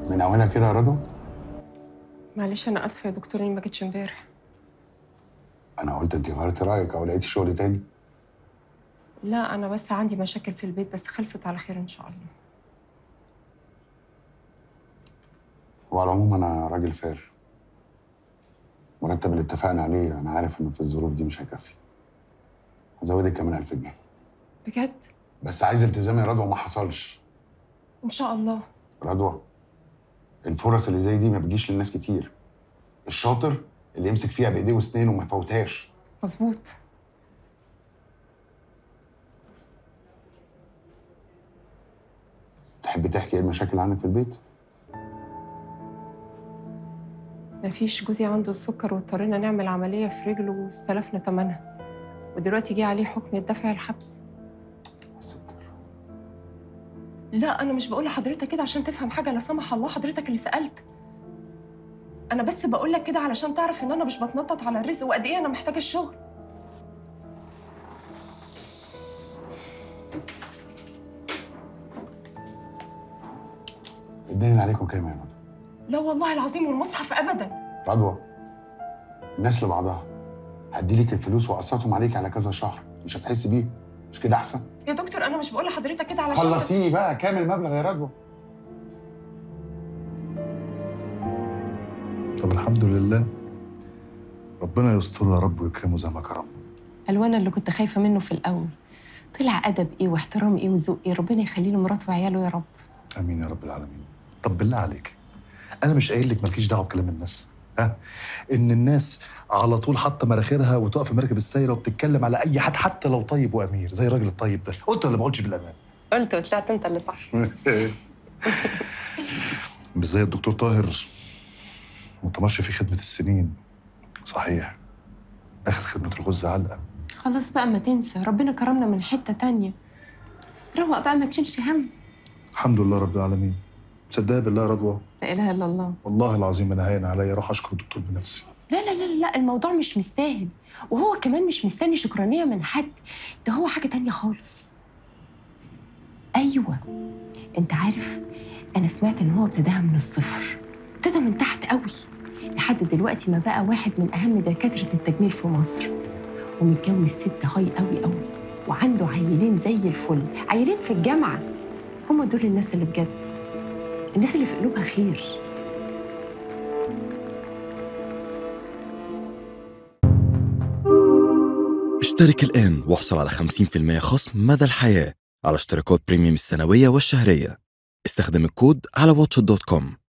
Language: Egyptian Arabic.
من اولها كده يا رضوى معلش انا اسفه يا دكتور اني ما جيتش امبارح انا قلت انت غيرتي رايك او لقيتي شغل تاني لا انا بس عندي مشاكل في البيت بس خلصت على خير ان شاء الله وعلى العموم انا راجل فار مرتب اللي اتفقنا عليه انا عارف انه في الظروف دي مش هيكفي هزودك كمان 1000 جنيه بجد بس عايز التزام يا رضوى ما حصلش ان شاء الله رضوى الفرص اللي زي دي ما بتجيش للناس كتير الشاطر اللي يمسك فيها بايديه واسنانه وما يفوتهاش مظبوط تحبي تحكي ايه المشاكل اللي عندك في البيت مفيش جوزي عنده السكر واضطرينا نعمل عمليه في رجله واستلفنا ثمنها ودلوقتي جه عليه حكم الدفع الحبس يا ستر لا انا مش بقول لحضرتك كده عشان تفهم حاجه لا سمح الله حضرتك اللي سالت انا بس بقول لك كده علشان تعرف ان انا مش بتنطط على الرزق وقد ايه انا محتاجه الشغل الدين اللي عليكم كام يا رضوى لا والله العظيم والمصحف ابدا رضوى الناس لبعضها هدي لك الفلوس واقسطهم عليك على كذا شهر مش هتحسي بيه مش كده احسن يا دكتور انا مش بقول لحضرتك كده علشان خلصيني بقى كام المبلغ يا رضوى طب الحمد لله ربنا يستر يا رب ويكرمه زي ما كرمه الوانا اللي كنت خايفه منه في الاول طلع ادب ايه واحترام ايه وذوق ايه ربنا يخلي له مراته وعياله يا رب امين يا رب العالمين طب بالله عليك انا مش قايل لك مالكيش دعوه بكلام الناس ها ان الناس على طول حاطه مراخيرها وتقف في مركب السايره وبتتكلم على اي حد حتى لو طيب وامير زي الراجل الطيب ده قلت ولا ما قلتش بالامان قلت وطلعت انت اللي صح مش زي الدكتور طاهر متمشي في خدمه السنين صحيح اخر خدمه الغز علقه خلاص بقى ما تنسى ربنا كرمنا من حته تانية روق بقى ما تشيلش هم الحمد لله رب العالمين تصدق بالله يا رضوى لا اله الا الله والله العظيم انا هاين عليا اروح اشكر الدكتور بنفسي لا لا لا لا الموضوع مش مستاهل وهو كمان مش مستني شكرانيه من حد ده هو حاجه تانية خالص ايوه انت عارف انا سمعت ان هو ابتداها من الصفر ابتدى من تحت قوي لحد دلوقتي ما بقى واحد من اهم دكاتره التجميل في مصر ومتجوز ست هاي قوي قوي وعنده عيلين زي الفل عيلين في الجامعه هم دول الناس اللي بجد الناس اللي في قلوبها خير اشترك الآن واحصل على 50% خصم مدى الحياة على اشتراكات بريميوم السنوية والشهرية استخدم الكود على واتش دوت كوم